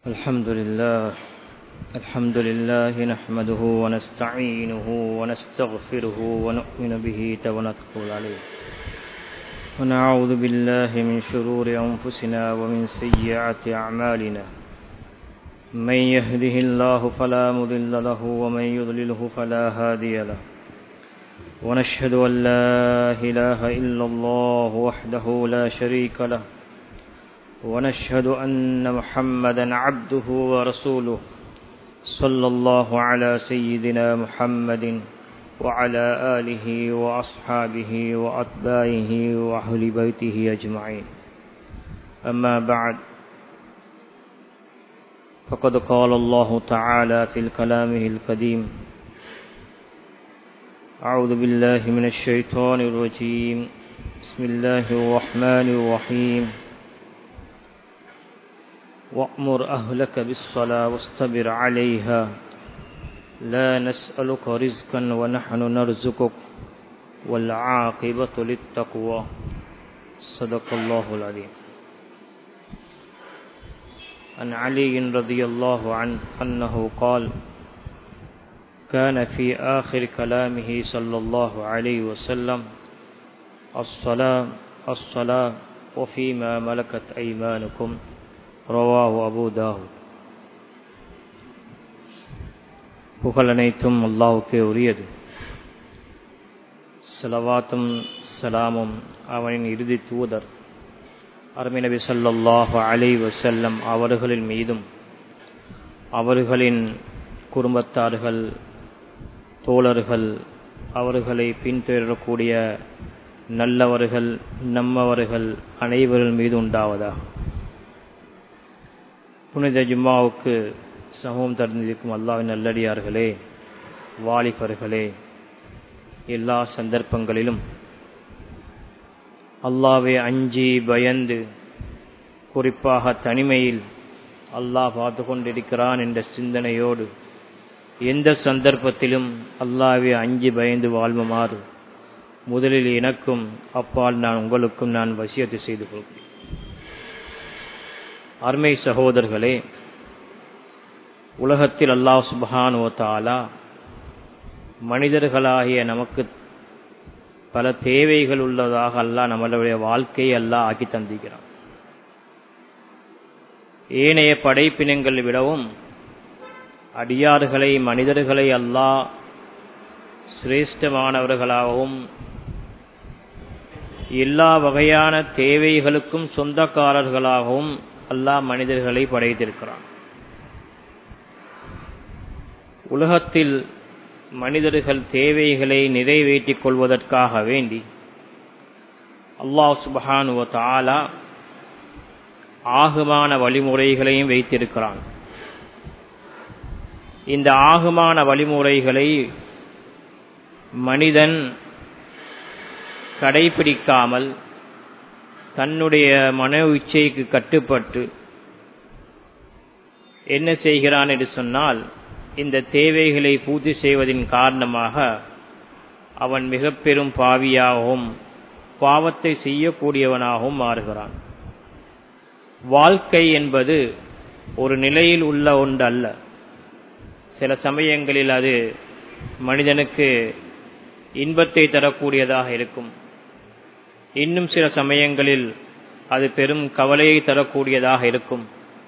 الحمد لله الحمد لله نحمده ونستعينه ونستغفره ونؤمن به ونتقول عليه ونعوذ بالله من شرور أنفسنا ومن سيئات أعمالنا من يهده الله فلا مضل له ومن يضلله فلا هادي له ونشهد أن لا إله إلا الله وحده لا شريك له ونشهد أن محمدا عبده ورسوله صلى الله على سيدنا محمد وعلى آله وأصحابه وأتباعه وأهل بيته أجمعين أما بعد فقد قال الله تعالى في كلامه القديم أعوذ بالله من الشيطان الرجيم بسم الله الرحمن الرحيم وأمر أهلك بالصلاة واصطبر عليها لا نسألك رزقا ونحن نرزقك والعاقبة للتقوى صدق الله العظيم عن علي رضي الله عنه أنه قال كان في آخر كلامه صلى الله عليه وسلم الصلاة الصلاة وفيما ملكت أيمانكم ரவாஹு அபுதாஹு புகழ் அனைத்தும் அல்லாவுக்கே உரியது செலவாத்தும் சலாமும் அவனின் இறுதி தூதர் அருமை நபி சொல்லாஹு அலை வசல்லம் அவர்களின் மீதும் அவர்களின் குடும்பத்தார்கள் தோழர்கள் அவர்களை பின்தொடரக்கூடிய நல்லவர்கள் நம்மவர்கள் அனைவர்கள் மீது உண்டாவதாக புனித ஜும்மாவுக்கு சமூகம் தந்திருக்கும் அல்லாவின் நல்லடியார்களே வாலிபர்களே எல்லா சந்தர்ப்பங்களிலும் அல்லாவை அஞ்சி பயந்து குறிப்பாக தனிமையில் அல்லாஹ் பார்த்து கொண்டிருக்கிறான் என்ற சிந்தனையோடு எந்த சந்தர்ப்பத்திலும் அல்லாவை அஞ்சி பயந்து வாழ்வுமாறு முதலில் எனக்கும் அப்பால் நான் உங்களுக்கும் நான் வசியத்தை செய்து கொள்கிறேன் அருமை சகோதரர்களே உலகத்தில் அல்லாஹ் சுபஹான் தாலா மனிதர்களாகிய நமக்கு பல தேவைகள் உள்ளதாக அல்லாஹ் நம்மளுடைய வாழ்க்கையை அல்லாஹ் ஆக்கி தந்திக்கிறான் ஏனைய படைப்பினங்களை விடவும் அடியார்களை மனிதர்களை அல்லாஹ் சிரேஷ்டமானவர்களாகவும் எல்லா வகையான தேவைகளுக்கும் சொந்தக்காரர்களாகவும் அல்லாஹ் மனிதர்களை படைத்திருக்கிறான் உலகத்தில் மனிதர்கள் தேவைகளை நிறைவேற்றிக் கொள்வதற்காக வேண்டி அல்லாஹ் சுபஹானுவ தாலா ஆகுமான வழிமுறைகளையும் வைத்திருக்கிறான் இந்த ஆகுமான வழிமுறைகளை மனிதன் கடைபிடிக்காமல் தன்னுடைய மன இச்சைக்கு கட்டுப்பட்டு என்ன செய்கிறான் என்று சொன்னால் இந்த தேவைகளை பூர்த்தி செய்வதன் காரணமாக அவன் மிக பெரும் பாவியாகவும் பாவத்தை செய்யக்கூடியவனாகவும் மாறுகிறான் வாழ்க்கை என்பது ஒரு நிலையில் உள்ள ஒன்று அல்ல சில சமயங்களில் அது மனிதனுக்கு இன்பத்தை தரக்கூடியதாக இருக்கும் இன்னும் சில சமயங்களில் அது பெரும் கவலையை தரக்கூடியதாக இருக்கும்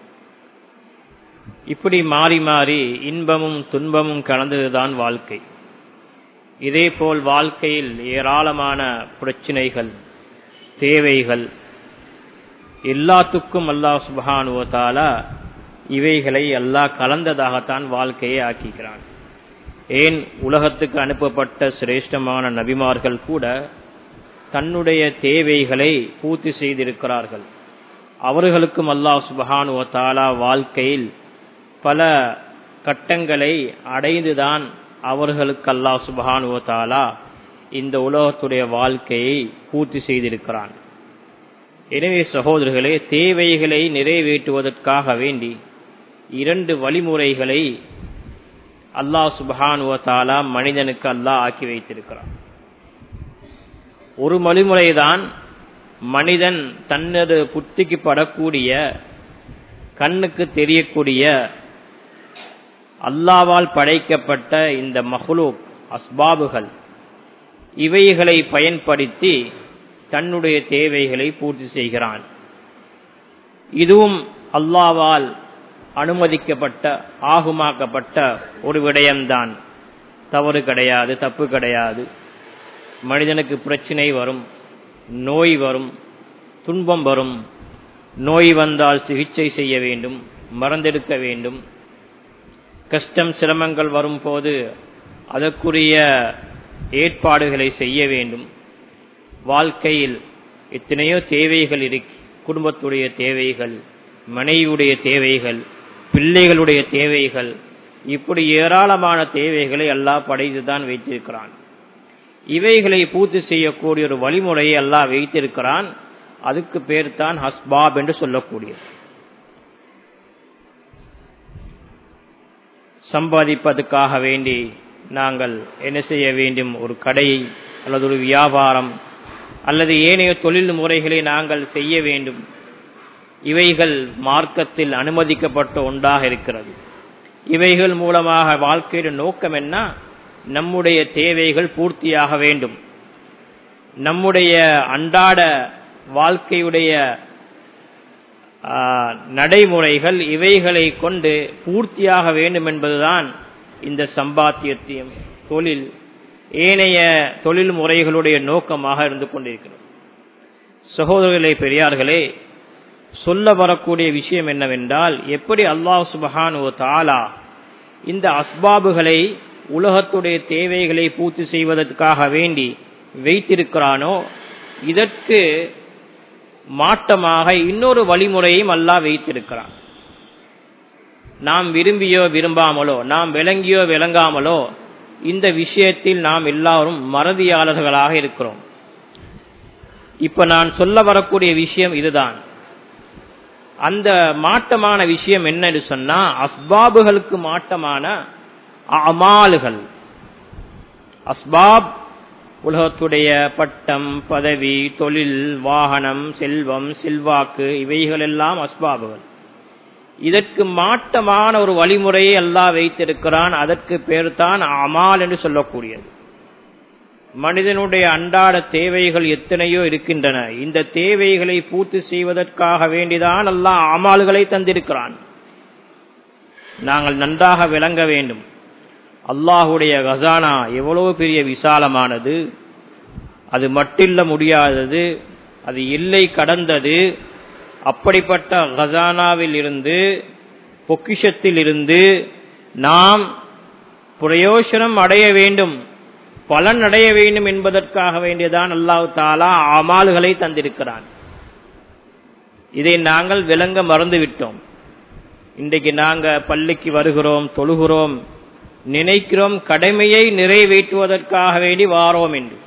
இப்படி மாறி மாறி இன்பமும் துன்பமும் கலந்ததுதான் வாழ்க்கை இதேபோல் வாழ்க்கையில் ஏராளமான பிரச்சனைகள் தேவைகள் எல்லாத்துக்கும் அல்லாஹ் சுபஹானுவத்தாலா இவைகளை அல்லாஹ் கலந்ததாகத்தான் வாழ்க்கையை ஆக்கிக்கிறான் ஏன் உலகத்துக்கு அனுப்பப்பட்ட சிரேஷ்டமான நபிமார்கள் கூட தன்னுடைய தேவைகளை பூர்த்தி செய்திருக்கிறார்கள் அவர்களுக்கும் அல்லாஹ் சுபஹானுவ தாலா வாழ்க்கையில் பல கட்டங்களை அடைந்துதான் அவர்களுக்கு அல்லாஹ் சுபஹானுவ தாலா இந்த உலகத்துடைய வாழ்க்கையை பூர்த்தி செய்திருக்கிறான் எனவே சகோதரர்களே தேவைகளை நிறைவேற்றுவதற்காக வேண்டி இரண்டு வழிமுறைகளை அல்லாஹ் சுபஹானுவ தாலா மனிதனுக்கு அல்லாஹ் ஆக்கி வைத்திருக்கிறான் ஒரு வழிமுறைதான் மனிதன் தன்னது புத்திக்கு படக்கூடிய கண்ணுக்கு தெரியக்கூடிய அல்லாவால் படைக்கப்பட்ட இந்த மஹ்லூக் அஸ்பாபுகள் இவைகளை பயன்படுத்தி தன்னுடைய தேவைகளை பூர்த்தி செய்கிறான் இதுவும் அல்லாவால் அனுமதிக்கப்பட்ட ஆகுமாக்கப்பட்ட ஒரு விடயம்தான் தவறு கிடையாது தப்பு கிடையாது மனிதனுக்கு பிரச்சனை வரும் நோய் வரும் துன்பம் வரும் நோய் வந்தால் சிகிச்சை செய்ய வேண்டும் மறந்தெடுக்க வேண்டும் கஷ்டம் சிரமங்கள் வரும்போது அதற்குரிய ஏற்பாடுகளை செய்ய வேண்டும் வாழ்க்கையில் எத்தனையோ தேவைகள் இருக்கு குடும்பத்துடைய தேவைகள் மனைவியுடைய தேவைகள் பிள்ளைகளுடைய தேவைகள் இப்படி ஏராளமான தேவைகளை அல்லாஹ் படைத்துதான் வைத்திருக்கிறான் இவைகளை பூர்த்தி செய்யக்கூடிய ஒரு வழிமுறையை அல்லாஹ் வைத்திருக்கிறான் அதுக்கு பேர் தான் ஹஸ்பாப் என்று சொல்லக்கூடியது சம்பாதிப்பதற்காக வேண்டி நாங்கள் என்ன செய்ய வேண்டும் ஒரு கடையை அல்லது ஒரு வியாபாரம் அல்லது ஏனைய தொழில் முறைகளை நாங்கள் செய்ய வேண்டும் இவைகள் மார்க்கத்தில் அனுமதிக்கப்பட்ட ஒன்றாக இருக்கிறது இவைகள் மூலமாக வாழ்க்கையின் நோக்கம் என்ன நம்முடைய தேவைகள் பூர்த்தியாக வேண்டும் நம்முடைய அன்றாட வாழ்க்கையுடைய நடைமுறைகள் இவைகளை கொண்டு பூர்த்தியாக வேண்டும் என்பதுதான் இந்த சம்பாத்தியத்தையும் தொழில் ஏனைய தொழில் முறைகளுடைய நோக்கமாக இருந்து கொண்டிருக்கிறது சகோதரர்களே பெரியார்களே சொல்ல வரக்கூடிய விஷயம் என்னவென்றால் எப்படி அல்லாஹ் சுபஹானு தாலா இந்த அஸ்பாபுகளை உலகத்துடைய தேவைகளை பூர்த்தி செய்வதற்காக வேண்டி வைத்திருக்கிறானோ இதற்கு மாற்றமாக இன்னொரு வழிமுறையும் அல்லாஹ் வைத்திருக்கிறான் நாம் விரும்பியோ விரும்பாமலோ நாம் விளங்கியோ விளங்காமலோ இந்த விஷயத்தில் நாம் எல்லாரும் மறதியாளர்களாக இருக்கிறோம் இப்ப நான் சொல்ல வரக்கூடிய விஷயம் இதுதான் அந்த மாட்டமான விஷயம் என்னன்னு சொன்னா அஸ்பாபுகளுக்கு மாட்டமான அமாலுகள் அஸ்பாப் உலகத்துடைய பட்டம் பதவி தொழில் வாகனம் செல்வம் செல்வாக்கு இவைகள் எல்லாம் அஸ்பாபுகள் இதற்கு மாட்டமான ஒரு வழிமுறையை அல்லாஹ் வைத்திருக்கிறான் அதற்கு பேர் தான் அமால் என்று சொல்லக்கூடியது மனிதனுடைய அன்றாட தேவைகள் எத்தனையோ இருக்கின்றன இந்த தேவைகளை பூர்த்தி செய்வதற்காக வேண்டிதான் அல்லாஹ் அமால்களை தந்திருக்கிறான் நாங்கள் நன்றாக விளங்க வேண்டும் அல்லாஹுடைய கசானா எவ்வளவு பெரிய விசாலமானது அது மட்டில்ல முடியாதது அது எல்லை கடந்தது அப்படிப்பட்ட கசானாவில் இருந்து பொக்கிஷத்தில் இருந்து நாம் பிரயோசனம் அடைய வேண்டும் பலன் அடைய வேண்டும் என்பதற்காக வேண்டியதான் அல்லாஹு தாலா அமால்களை தந்திருக்கிறான் இதை நாங்கள் விளங்க மறந்துவிட்டோம் இன்றைக்கு நாங்க பள்ளிக்கு வருகிறோம் தொழுகிறோம் நினைக்கிறோம் கடமையை நிறைவேற்றுவதற்காக வேண்டி வாரோம் என்று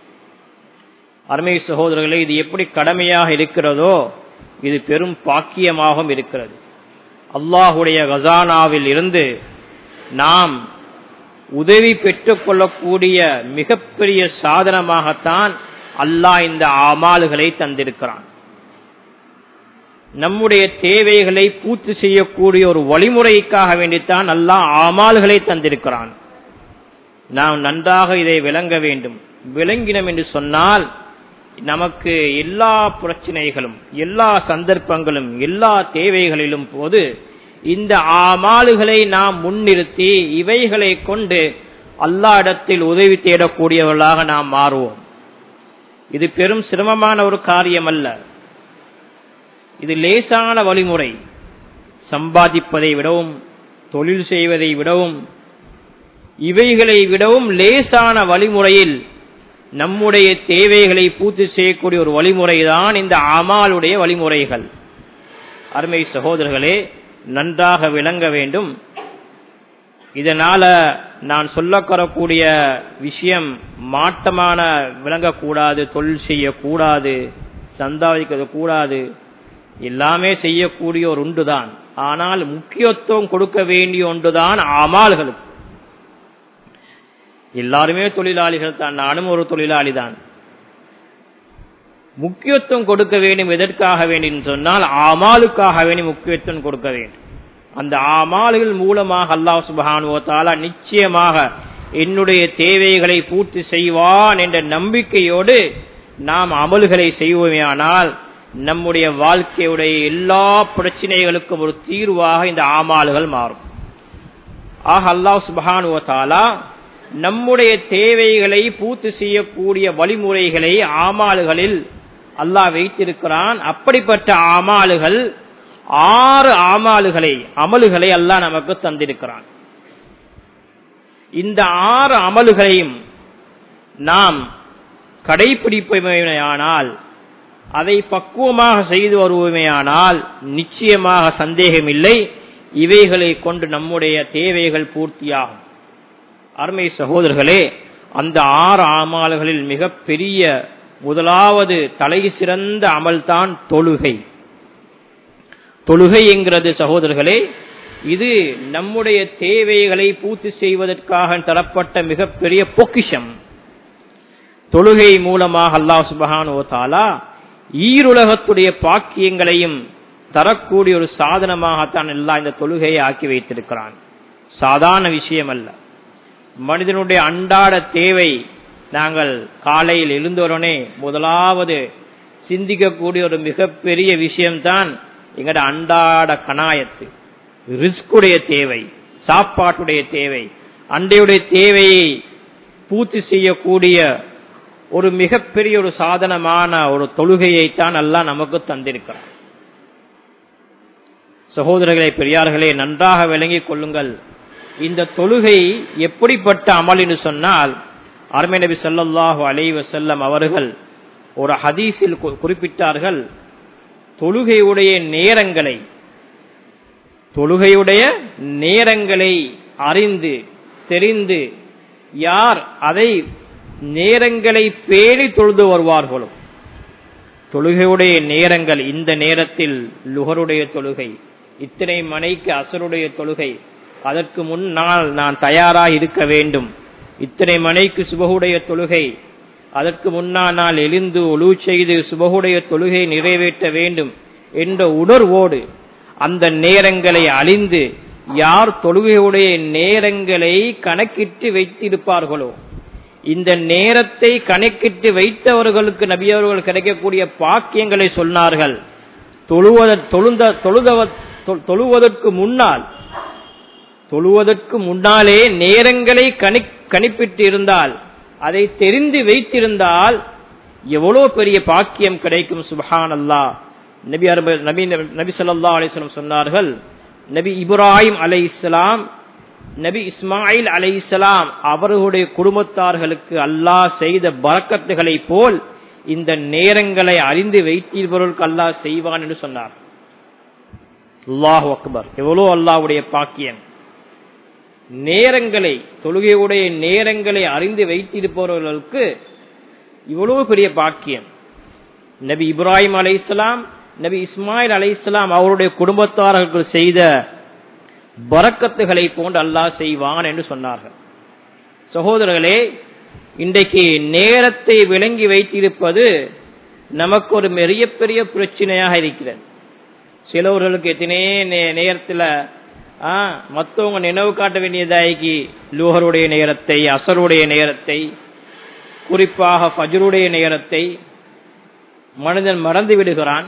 அருமை சகோதரர்களே இது எப்படி கடமையாக இருக்கிறதோ இது பெரும் பாக்கியமாகவும் இருக்கிறது அல்லாஹுடைய கசானாவில் இருந்து நாம் உதவி பெற்றுக் கொள்ளக்கூடிய மிகப்பெரிய சாதனமாகத்தான் அல்லாஹ் இந்த அமால்களை தந்திருக்கிறான் நம்முடைய தேவைகளை பூர்த்தி செய்யக்கூடிய ஒரு வழிமுறைக்காக வேண்டித்தான் அல்லாஹ் அமால்களை தந்திருக்கிறான் நாம் நன்றாக இதை விளங்க வேண்டும் விளங்கினம் என்று சொன்னால் நமக்கு எல்லா பிரச்சனைகளும் எல்லா சந்தர்ப்பங்களும் எல்லா தேவைகளிலும் போது இந்த ஆமாலுகளை நாம் முன்னிறுத்தி இவைகளை கொண்டு அல்லா இடத்தில் உதவி தேடக்கூடியவர்களாக நாம் மாறுவோம் இது பெரும் சிரமமான ஒரு காரியம் அல்ல இது லேசான வழிமுறை சம்பாதிப்பதை விடவும் தொழில் செய்வதை விடவும் இவைகளை விடவும் லேசான வழிமுறையில் நம்முடைய தேவைகளை பூர்த்தி செய்யக்கூடிய ஒரு வழிமுறைதான் இந்த அமாலுடைய வழிமுறைகள் அருமை சகோதரர்களே நன்றாக விளங்க வேண்டும் இதனால நான் சொல்லக்கரக்கூடிய விஷயம் மாட்டமான விளங்கக்கூடாது தொழில் செய்யக்கூடாது சந்தாதிக்கிறது கூடாது எல்லாமே செய்யக்கூடிய ஒரு உண்டுதான் ஆனால் முக்கியத்துவம் கொடுக்க வேண்டிய ஒன்றுதான் அமால்களுக்கு எல்லாருமே தொழிலாளிகள் தான் நானும் ஒரு தொழிலாளி தான் முக்கியத்துவம் கொடுக்க வேண்டும் எதற்காக வேண்டும் சொன்னால் ஆமாலுக்காக வேண்டி முக்கியத்துவம் கொடுக்க வேண்டும் அந்த ஆமால்கள் மூலமாக அல்லாஹ் சுபஹானுவத்தாலா நிச்சயமாக என்னுடைய தேவைகளை பூர்த்தி செய்வான் என்ற நம்பிக்கையோடு நாம் அமல்களை செய்வோமேயானால் நம்முடைய வாழ்க்கையுடைய எல்லா பிரச்சனைகளுக்கும் ஒரு தீர்வாக இந்த ஆமால்கள் மாறும் ஆக அல்லாஹ் சுபஹானுவத்தாலா நம்முடைய தேவைகளை பூர்த்தி செய்யக்கூடிய வழிமுறைகளை ஆமால்களில் அல்லாஹ் வைத்திருக்கிறான் அப்படிப்பட்ட ஆமாலுகள் ஆறு ஆமாலுகளை அமலுகளை அல்லாஹ் நமக்கு தந்திருக்கிறான் இந்த ஆறு அமலுகளையும் நாம் கடைபிடிப்போமேயானால் அதை பக்குவமாக செய்து வருவோமேயானால் நிச்சயமாக சந்தேகமில்லை இவைகளை கொண்டு நம்முடைய தேவைகள் பூர்த்தியாகும் அருமை சகோதரர்களே அந்த ஆறு அமல்களில் மிக பெரிய முதலாவது தலை சிறந்த அமல்தான் தொழுகை தொழுகை என்கிறது சகோதரர்களே இது நம்முடைய தேவைகளை பூர்த்தி செய்வதற்காக தரப்பட்ட மிகப்பெரிய பொக்கிஷம் தொழுகை மூலமாக அல்லாஹ் சுபஹானோ தாலா ஈருலகத்துடைய பாக்கியங்களையும் தரக்கூடிய ஒரு சாதனமாகத்தான் எல்லாம் இந்த தொழுகையை ஆக்கி வைத்திருக்கிறான் சாதாரண விஷயம் அல்ல மனிதனுடைய அன்றாட தேவை நாங்கள் காலையில் எழுந்தவுடனே முதலாவது சிந்திக்கக்கூடிய ஒரு மிகப்பெரிய விஷயம்தான் எங்கட அன்றாட கணாயத்து ரிஸ்குடைய தேவை சாப்பாட்டுடைய தேவை அண்டையுடைய தேவையை பூர்த்தி செய்யக்கூடிய ஒரு மிகப்பெரிய ஒரு சாதனமான ஒரு தொழுகையைத்தான் எல்லாம் நமக்கு தந்திருக்கிறார் சகோதரர்களே பெரியார்களே நன்றாக விளங்கிக் கொள்ளுங்கள் இந்த தொழுகை எப்படிப்பட்ட அமல் என்று சொன்னால் அருமை நபி சொல்லாஹு அலைவ செல்லம் அவர்கள் ஒரு ஹதீஸில் குறிப்பிட்டார்கள் தொழுகையுடைய நேரங்களை தொழுகையுடைய நேரங்களை அறிந்து தெரிந்து யார் அதை நேரங்களை பேணி தொழுது வருவார்களோ தொழுகையுடைய நேரங்கள் இந்த நேரத்தில் லுகருடைய தொழுகை இத்தனை மணிக்கு அசருடைய தொழுகை அதற்கு முன்னால் நான் தயாராக இருக்க வேண்டும் இத்தனை மணிக்கு சுபகுடைய தொழுகை அதற்கு முன்னால் நான் எழுந்து ஒழு செய்து சுபகுடைய தொழுகை நிறைவேற்ற வேண்டும் என்ற உணர்வோடு அந்த நேரங்களை அழிந்து யார் தொழுகையுடைய நேரங்களை கணக்கிட்டு வைத்திருப்பார்களோ இந்த நேரத்தை கணக்கிட்டு வைத்தவர்களுக்கு நபியவர்கள் கிடைக்கக்கூடிய பாக்கியங்களை சொன்னார்கள் தொழுவத தொழுந்த தொழுதவ தொழுவதற்கு முன்னால் தொழுவதற்கு முன்னாலே நேரங்களை கணி கணிப்பிட்டு இருந்தால் அதை தெரிந்து வைத்திருந்தால் எவ்வளவு பெரிய பாக்கியம் கிடைக்கும் சுபஹான் அல்லா நபி நபி நபி சொல்லா அலிஸ்லாம் சொன்னார்கள் நபி இப்ராஹிம் அலை இஸ்லாம் நபி இஸ்மாயில் அலை இஸ்லாம் அவர்களுடைய குடும்பத்தார்களுக்கு அல்லாஹ் செய்த பறக்கத்துகளை போல் இந்த நேரங்களை அறிந்து வைத்திருப்பவர்களுக்கு அல்லாஹ் செய்வான் என்று சொன்னார் அல்லாஹ் அக்பர் எவ்வளோ அல்லாவுடைய பாக்கியம் நேரங்களை தொழுகையுடைய நேரங்களை அறிந்து வைத்திருப்பவர்களுக்கு இவ்வளவு பெரிய பாக்கியம் நபி இப்ராஹிம் அலை இஸ்லாம் நபி இஸ்மாயில் அலை இஸ்லாம் அவருடைய குடும்பத்தார்களுக்கு செய்த பறக்கத்துகளை போன்று அல்லாஹ் செய்வான் என்று சொன்னார்கள் சகோதரர்களே இன்றைக்கு நேரத்தை விளங்கி வைத்திருப்பது நமக்கு ஒரு பெரிய பெரிய பிரச்சனையாக இருக்கிறது சிலவர்களுக்கு எத்தனை நேரத்தில் மற்றவங்க நினைவு காட்ட வேண்டியதாகி லூஹருடைய நேரத்தை அசருடைய நேரத்தை குறிப்பாக ஃபஜருடைய நேரத்தை மனிதன் மறந்து விடுகிறான்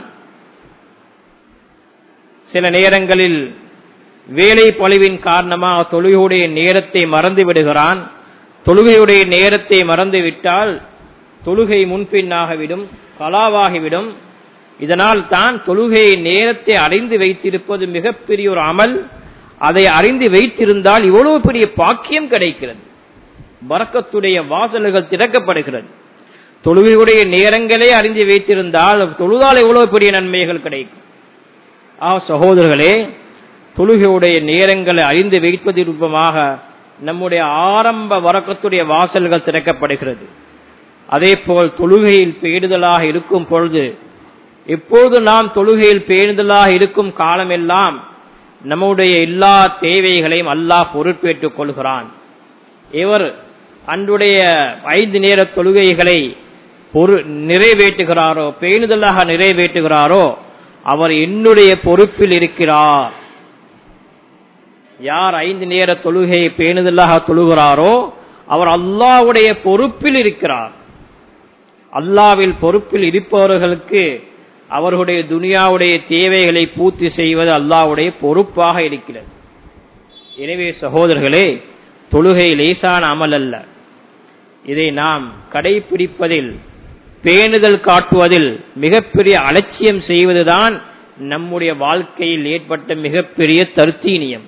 சில நேரங்களில் வேலை பொழிவின் காரணமாக தொழுகையுடைய நேரத்தை மறந்து விடுகிறான் தொழுகையுடைய நேரத்தை மறந்து விட்டால் தொழுகை முன்பின்னாகிவிடும் கலாவாகிவிடும் இதனால் தான் தொழுகை நேரத்தை அறிந்து வைத்திருப்பது மிகப்பெரிய ஒரு அமல் அதை அறிந்து வைத்திருந்தால் இவ்வளவு பெரிய பாக்கியம் கிடைக்கிறது பறக்கத்துடைய வாசல்கள் திறக்கப்படுகிறது தொழுகையுடைய நேரங்களே அறிந்து வைத்திருந்தால் தொழுதால் எவ்வளவு பெரிய நன்மைகள் கிடைக்கும் ஆ சகோதரர்களே தொழுகையுடைய நேரங்களை அறிந்து வைப்பது ரூபமாக நம்முடைய ஆரம்ப வரக்கத்துடைய வாசல்கள் திறக்கப்படுகிறது அதே போல் தொழுகையில் பேடுதலாக இருக்கும் பொழுது எப்போது நாம் தொழுகையில் பேணுதலாக இருக்கும் காலமெல்லாம் நம்முடைய எல்லா தேவைகளையும் அல்லாஹ் பொறுப்பேற்றுக் கொள்கிறான் இவர் அன்றுடைய ஐந்து நேர தொழுகைகளை பொறு நிறைவேற்றுகிறாரோ பேணுதலாக நிறைவேற்றுகிறாரோ அவர் என்னுடைய பொறுப்பில் இருக்கிறார் யார் ஐந்து நேர தொழுகையை பேணுதலாக தொழுகிறாரோ அவர் அல்லாவுடைய பொறுப்பில் இருக்கிறார் அல்லாவில் பொறுப்பில் இருப்பவர்களுக்கு அவர்களுடைய துனியாவுடைய தேவைகளை பூர்த்தி செய்வது அல்லாவுடைய பொறுப்பாக இருக்கிறது எனவே சகோதரர்களே தொழுகை லேசான அமல் அல்ல இதை நாம் கடைபிடிப்பதில் பேணுதல் காட்டுவதில் மிகப்பெரிய அலட்சியம் செய்வதுதான் நம்முடைய வாழ்க்கையில் ஏற்பட்ட மிகப்பெரிய தருத்தீனியம்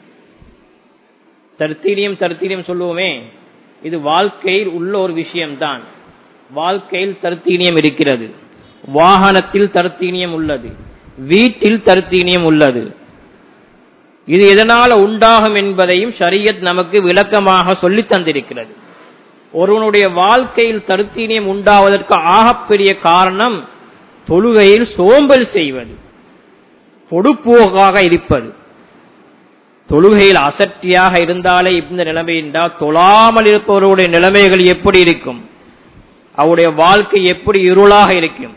தருத்தீனியம் தருத்தீனியம் சொல்லுவோமே இது வாழ்க்கையில் உள்ள ஒரு விஷயம்தான் வாழ்க்கையில் தருத்தீனியம் இருக்கிறது வாகனத்தில் தருத்தீனியம் உள்ளது வீட்டில் தருத்தீனியம் உள்ளது இது எதனால உண்டாகும் என்பதையும் ஷரியத் நமக்கு விளக்கமாக சொல்லி தந்திருக்கிறது ஒருவனுடைய வாழ்க்கையில் தருத்தீனியம் உண்டாவதற்கு ஆகப்பெரிய காரணம் தொழுகையில் சோம்பல் செய்வது பொடுப்போக்காக இருப்பது தொழுகையில் அசட்டியாக இருந்தாலே இந்த நிலைமை என்றால் தொழாமல் இருப்பவருடைய நிலைமைகள் எப்படி இருக்கும் அவருடைய வாழ்க்கை எப்படி இருளாக இருக்கும்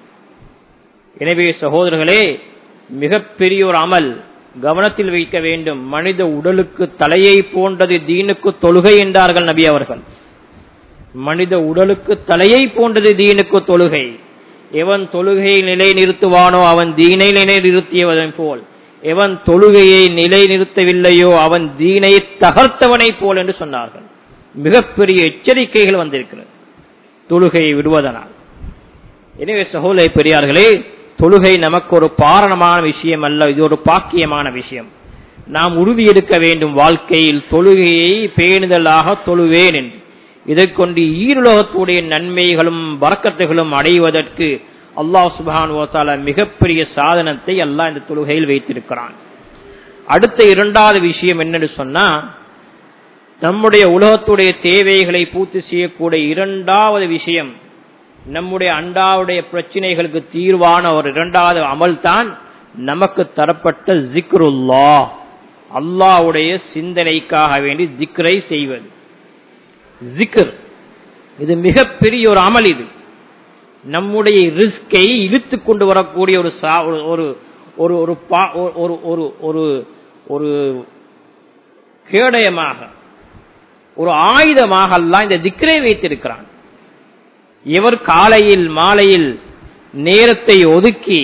எனவே சகோதரர்களே மிகப்பெரிய ஒரு அமல் கவனத்தில் வைக்க வேண்டும் மனித உடலுக்கு தலையை போன்றது தீனுக்கு தொழுகை என்றார்கள் நபி அவர்கள் மனித உடலுக்கு தலையை போன்றது தீனுக்கு தொழுகை எவன் தொழுகையை நிலை நிறுத்துவானோ அவன் தீனை நிலை நிறுத்தியவன் போல் எவன் தொழுகையை நிலை நிறுத்தவில்லையோ அவன் தீனை தகர்த்தவனை போல் என்று சொன்னார்கள் மிகப்பெரிய எச்சரிக்கைகள் வந்திருக்கிறது தொழுகையை விடுவதனால் எனவே சகோதர பெரியார்களே தொழுகை நமக்கு ஒரு பாரணமான விஷயம் அல்ல இது ஒரு பாக்கியமான விஷயம் நாம் உறுதி எடுக்க வேண்டும் வாழ்க்கையில் தொழுகையை பேணுதலாக தொழுவேன் என்று இதை கொண்டு ஈருலகத்துடைய நன்மைகளும் வரக்கத்துகளும் அடைவதற்கு அல்லாஹ் சுபான் ஓசால மிகப்பெரிய சாதனத்தை அல்லாஹ் இந்த தொழுகையில் வைத்திருக்கிறான் அடுத்த இரண்டாவது விஷயம் என்னன்னு சொன்னா நம்முடைய உலகத்துடைய தேவைகளை பூர்த்தி செய்யக்கூடிய இரண்டாவது விஷயம் நம்முடைய அண்டாவுடைய பிரச்சனைகளுக்கு தீர்வான ஒரு இரண்டாவது அமல் தான் நமக்கு தரப்பட்ட ஜிக்ருல்லா அல்லாவுடைய சிந்தனைக்காக வேண்டி ஜிக்ரை செய்வது ஜிக்ர் இது மிகப்பெரிய ஒரு அமல் இது நம்முடைய ரிஸ்கை இழுத்து கொண்டு வரக்கூடிய ஒரு ஒரு ஒரு ஒரு ஒரு ஒரு ஒரு ஒரு கேடயமாக ஒரு ஆயுதமாக எல்லாம் இந்த திக்ரை வைத்திருக்கிறான் இவர் காலையில் மாலையில் நேரத்தை ஒதுக்கி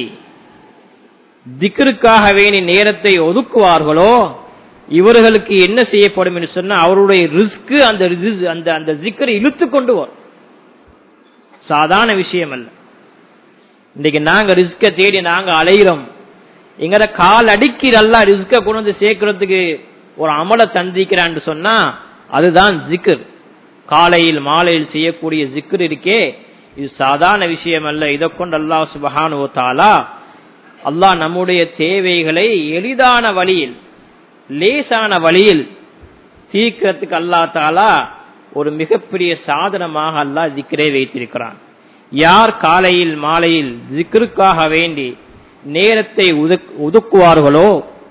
திக்ருக்காக வேணி நேரத்தை ஒதுக்குவார்களோ இவர்களுக்கு என்ன செய்யப்படும் என்று சொன்னா அவருடைய ரிஸ்க் அந்த அந்த அந்த ஜிக்கரை இழுத்து கொண்டு வரும் சாதாரண விஷயம் அல்ல இன்னைக்கு நாங்க ரிஸ்க தேடி நாங்க அலைகிறோம் எங்கட கால் அடிக்கி நல்லா ரிஸ்க கொண்டு வந்து சேர்க்கறதுக்கு ஒரு அமலை தந்திக்கிறான்னு சொன்னா அதுதான் ஜிக்கர் காலையில் மாலையில் செய்யக்கூடிய ஜிக்கர் இருக்கே இது சாதாரண விஷயம் அல்ல இதை கொண்டு அல்லாஹ் சுபஹானு தாலா அல்லாஹ் நம்முடைய தேவைகளை எளிதான வழியில் லேசான வழியில் தீர்க்கிறதுக்கு அல்லா தாலா ஒரு மிகப்பெரிய சாதனமாக அல்லாஹ் ஜிக்கரை வைத்திருக்கிறான் யார் காலையில் மாலையில் ஜிக்கருக்காக வேண்டி நேரத்தை ஒதுக்குவார்களோ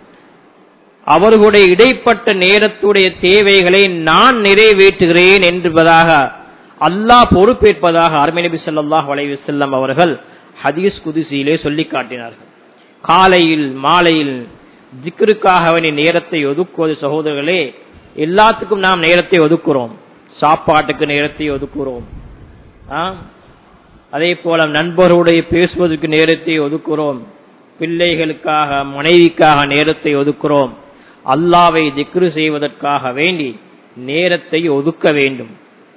அவர்களுடைய இடைப்பட்ட நேரத்துடைய தேவைகளை நான் நிறைவேற்றுகிறேன் என்பதாக அல்லாஹ் பொறுப்பேற்பதாக அருமை நபி சொல்லாஹ் வலைவு செல்லம் அவர்கள் ஹதீஸ் குதிசியிலே சொல்லி காட்டினார்கள் காலையில் மாலையில் ஜிக்ருக்காக வேண்டிய நேரத்தை ஒதுக்குவது சகோதரர்களே எல்லாத்துக்கும் நாம் நேரத்தை ஒதுக்குறோம் சாப்பாட்டுக்கு நேரத்தை ஒதுக்குறோம் அதே போல நண்பர்களுடைய பேசுவதற்கு நேரத்தை ஒதுக்குறோம் பிள்ளைகளுக்காக மனைவிக்காக நேரத்தை ஒதுக்குறோம் அல்லாவை திக்ரு செய்வதற்காக வேண்டி நேரத்தை ஒதுக்க வேண்டும்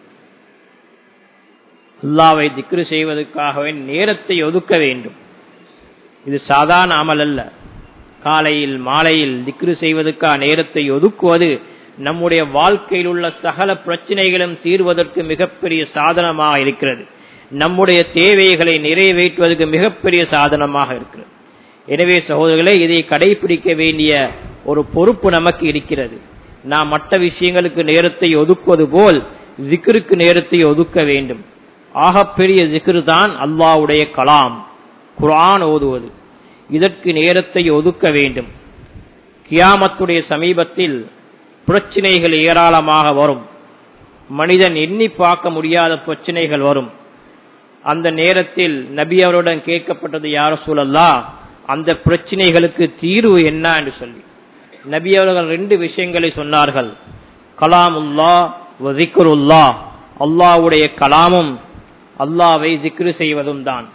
அல்லாவை திக்ரு செய்வதற்காக வேண்டி நேரத்தை ஒதுக்க வேண்டும் இது சாதாரண அமல் அல்ல காலையில் மாலையில் திக்ரு செய்வதற்காக நேரத்தை ஒதுக்குவது நம்முடைய வாழ்க்கையில் உள்ள சகல பிரச்சனைகளும் தீர்வதற்கு மிகப்பெரிய சாதனமாக இருக்கிறது நம்முடைய தேவைகளை நிறைவேற்றுவதற்கு மிகப்பெரிய சாதனமாக இருக்கிறது எனவே சகோதரர்களே இதை கடைபிடிக்க வேண்டிய ஒரு பொறுப்பு நமக்கு இருக்கிறது நாம் மற்ற விஷயங்களுக்கு நேரத்தை ஒதுக்குவது போல் ஜிக்ருக்கு நேரத்தை ஒதுக்க வேண்டும் ஆகப்பெரிய ஜிக்ரு தான் அல்லாவுடைய கலாம் குரான் ஓதுவது இதற்கு நேரத்தை ஒதுக்க வேண்டும் கியாமத்துடைய சமீபத்தில் பிரச்சனைகள் ஏராளமாக வரும் மனிதன் எண்ணி பார்க்க முடியாத பிரச்சனைகள் வரும் அந்த நேரத்தில் நபி அவருடன் கேட்கப்பட்டது யார சூழல்லா அந்த பிரச்சனைகளுக்கு தீர்வு என்ன என்று சொல்லி நபி அவர்கள் ரெண்டு விஷயங்களை சொன்னார்கள் கலாமுல்லா வசிக்குருல்லா அல்லாவுடைய கலாமும் அல்லாவை திக்ரு செய்வதும் தான்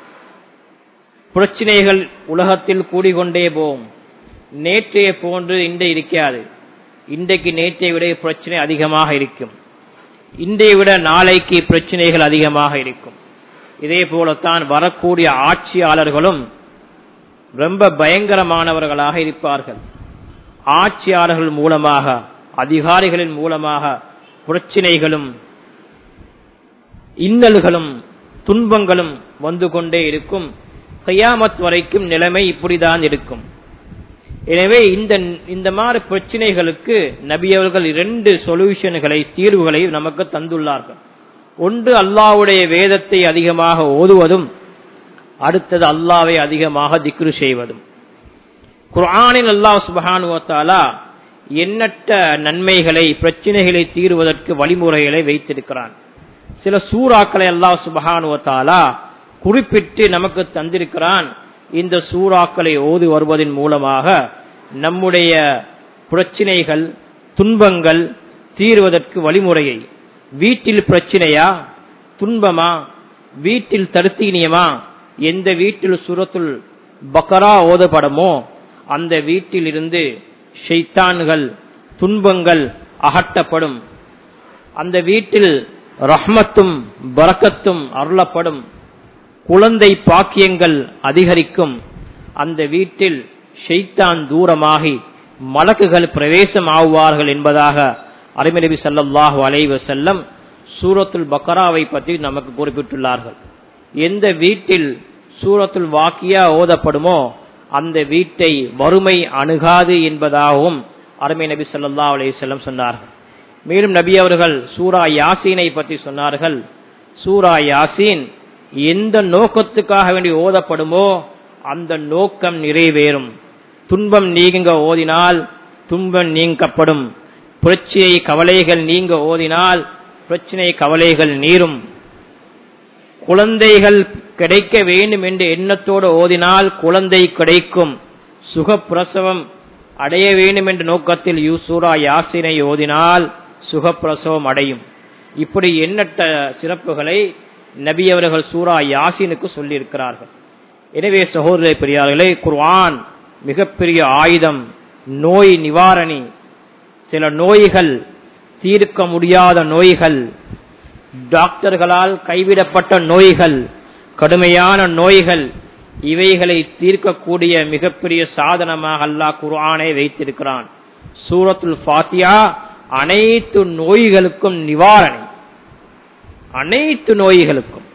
பிரச்சனைகள் உலகத்தில் கூடிக்கொண்டே போகும் நேற்றைய போன்று இன்று இருக்காது இன்றைக்கு நேற்றை விட பிரச்சனை அதிகமாக இருக்கும் இன்றைய விட நாளைக்கு பிரச்சனைகள் அதிகமாக இருக்கும் இதே போலத்தான் வரக்கூடிய ஆட்சியாளர்களும் ரொம்ப பயங்கரமானவர்களாக இருப்பார்கள் ஆட்சியாளர்கள் மூலமாக அதிகாரிகளின் மூலமாக பிரச்சனைகளும் இன்னல்களும் துன்பங்களும் வந்து கொண்டே இருக்கும் கையாமத் வரைக்கும் நிலைமை இப்படிதான் இருக்கும் எனவே இந்த இந்த மாதிரி பிரச்சனைகளுக்கு நபி அவர்கள் இரண்டு சொல்யூஷன்களை தீர்வுகளை நமக்கு தந்துள்ளார்கள் ஒன்று அல்லாவுடைய வேதத்தை அதிகமாக ஓதுவதும் அடுத்தது அல்லாவை அதிகமாக திக்ரு செய்வதும் குர்ஆனில் அல்லாஹ் சுபஹானுவத்தாலா எண்ணற்ற நன்மைகளை பிரச்சனைகளை தீர்வதற்கு வழிமுறைகளை வைத்திருக்கிறான் சில சூறாக்களை அல்லாஹ் சுபஹானுவத்தாலா குறிப்பிட்டு நமக்கு தந்திருக்கிறான் இந்த சூறாக்களை ஓதி வருவதன் மூலமாக நம்முடைய பிரச்சினைகள் துன்பங்கள் தீர்வதற்கு வழிமுறையை வீட்டில் பிரச்சனையா துன்பமா வீட்டில் தருத்தீனியமா எந்த வீட்டில் சுரத்துல் பக்கரா ஓதப்படமோ அந்த வீட்டில் இருந்து ஷைத்தான்கள் துன்பங்கள் அகற்றப்படும் அந்த வீட்டில் ரஹ்மத்தும் பரக்கத்தும் அருளப்படும் குழந்தை பாக்கியங்கள் அதிகரிக்கும் அந்த வீட்டில் ஷைத்தான் தூரமாகி மலக்குகள் பிரவேசம் ஆகுவார்கள் என்பதாக அருமைநபி சல்லாஹூ அலைவ செல்லம் சூரத்துல் பக்கராவை பற்றி நமக்கு குறிப்பிட்டுள்ளார்கள் எந்த வீட்டில் சூரத்துல் வாக்கியா ஓதப்படுமோ அந்த வீட்டை வறுமை அணுகாது என்பதாகவும் அருமை நபி சொல்லா அலைய செல்லம் சொன்னார்கள் மேலும் நபி அவர்கள் சூரா யாசீனை பற்றி சொன்னார்கள் சூரா யாசீன் எந்த நோக்கத்துக்காக வேண்டி ஓதப்படுமோ அந்த நோக்கம் நிறைவேறும் துன்பம் நீங்க ஓதினால் துன்பம் நீங்கப்படும் பிரச்சனை கவலைகள் நீங்க ஓதினால் பிரச்சனை கவலைகள் நீரும் குழந்தைகள் கிடைக்க வேண்டும் என்ற எண்ணத்தோடு ஓதினால் குழந்தை கிடைக்கும் சுகப்பிரசவம் அடைய வேண்டும் என்ற நோக்கத்தில் யூசூரா யாசினை ஓதினால் சுகப்பிரசவம் அடையும் இப்படி எண்ணற்ற சிறப்புகளை நபி அவர்கள் சூரா யாசினுக்கு சொல்லியிருக்கிறார்கள் எனவே சகோதர பெரியார்களே குர்ஆன் மிகப்பெரிய ஆயுதம் நோய் நிவாரணி சில நோய்கள் தீர்க்க முடியாத நோய்கள் டாக்டர்களால் கைவிடப்பட்ட நோய்கள் கடுமையான நோய்கள் இவைகளை தீர்க்கக்கூடிய மிகப்பெரிய சாதனமாக அல்லாஹ் குர்ஆனை வைத்திருக்கிறான் சூரத்துல் ஃபாத்தியா அனைத்து நோய்களுக்கும் நிவாரணி அனைத்து நோய்களுக்கும்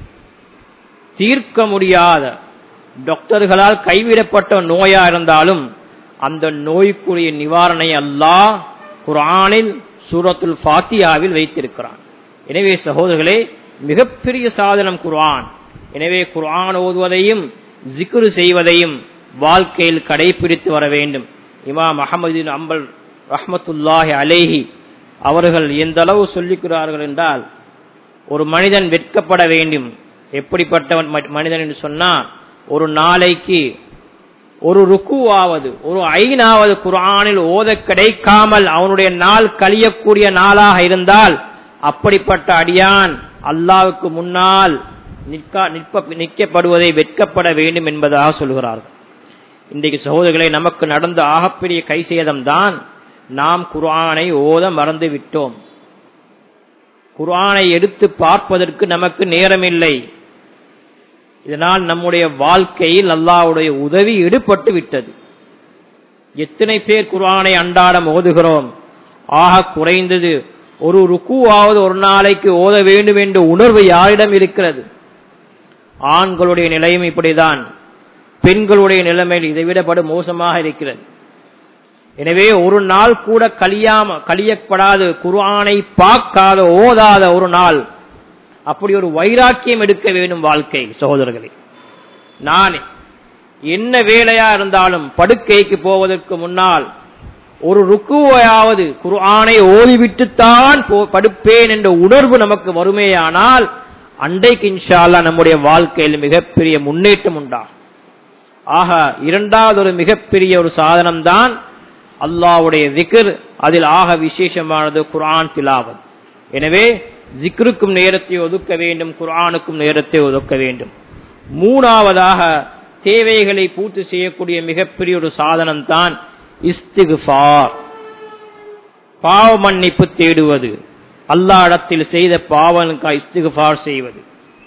தீர்க்க முடியாத டாக்டர்களால் கைவிடப்பட்ட நோயா இருந்தாலும் அந்த நோய்க்குரிய நிவாரணை அல்லாஹ் குரானில் சூரத்துல் ஃபாத்தியாவில் வைத்திருக்கிறான் எனவே சகோதரர்களே மிகப்பெரிய சாதனம் குர்ஆன் எனவே குர்ஆன் ஓதுவதையும் ஜிக்ரு செய்வதையும் வாழ்க்கையில் கடைபிடித்து வர வேண்டும் இமாம் அகமது அம்பல் ரஹமத்துல்லாஹி அலேஹி அவர்கள் எந்த அளவு சொல்லிக்கிறார்கள் என்றால் ஒரு மனிதன் வெட்கப்பட வேண்டும் எப்படிப்பட்ட மனிதன் என்று சொன்னா ஒரு நாளைக்கு ஒரு ருக்குவாவது ஒரு ஐநாவது குரானில் ஓத கிடைக்காமல் அவனுடைய நாள் கழியக்கூடிய நாளாக இருந்தால் அப்படிப்பட்ட அடியான் அல்லாவுக்கு முன்னால் நிற்க நிற்ப நிற்கப்படுவதை வெட்கப்பட வேண்டும் என்பதாக சொல்கிறார்கள் இன்றைக்கு சகோதரர்களை நமக்கு நடந்த ஆகப்பெரிய கை சேதம் தான் நாம் குர்ஆனை ஓத மறந்து விட்டோம் குர்ஆனை எடுத்து பார்ப்பதற்கு நமக்கு நேரமில்லை இதனால் நம்முடைய வாழ்க்கையில் அல்லாவுடைய உதவி ஈடுபட்டு விட்டது எத்தனை பேர் குர்ஆனை அன்றாடம் ஓதுகிறோம் ஆக குறைந்தது ஒரு ருக்குவாவது ஒரு நாளைக்கு ஓத வேண்டும் என்ற உணர்வு யாரிடம் இருக்கிறது ஆண்களுடைய நிலையும் இப்படிதான் பெண்களுடைய நிலைமையில் இதைவிடப்படு மோசமாக இருக்கிறது எனவே ஒரு நாள் கூட கழியாம கழியப்படாது குர்ஆனை பார்க்காத ஓதாத ஒரு நாள் அப்படி ஒரு வைராக்கியம் எடுக்க வேண்டும் வாழ்க்கை சகோதரர்களே நான் என்ன வேலையா இருந்தாலும் படுக்கைக்கு போவதற்கு முன்னால் ஒரு ருக்குவையாவது குர்ஆனை ஓதிவிட்டுத்தான் படுப்பேன் என்ற உணர்வு நமக்கு வருமேயானால் அண்டைக்கு இன்ஷால்லா நம்முடைய வாழ்க்கையில் மிகப்பெரிய முன்னேற்றம் உண்டாகும் ஆக இரண்டாவது ஒரு மிகப்பெரிய ஒரு சாதனம் தான் அல்லாவுடைய திக்ர் அதில் ஆக விசேஷமானது குர்ஆன் திலாவத் எனவே ஜிக்ருக்கும் நேரத்தை ஒதுக்க வேண்டும் குர்ஆனுக்கும் நேரத்தை ஒதுக்க வேண்டும் மூணாவதாக தேவைகளை பூர்த்தி செய்யக்கூடிய மிகப்பெரிய ஒரு சாதனம் தான் இஸ்திகுஃபார் பாவ மன்னிப்பு தேடுவது அல்லா இடத்தில் செய்த பாவனுக்கா இஸ்திகுஃபார் செய்வது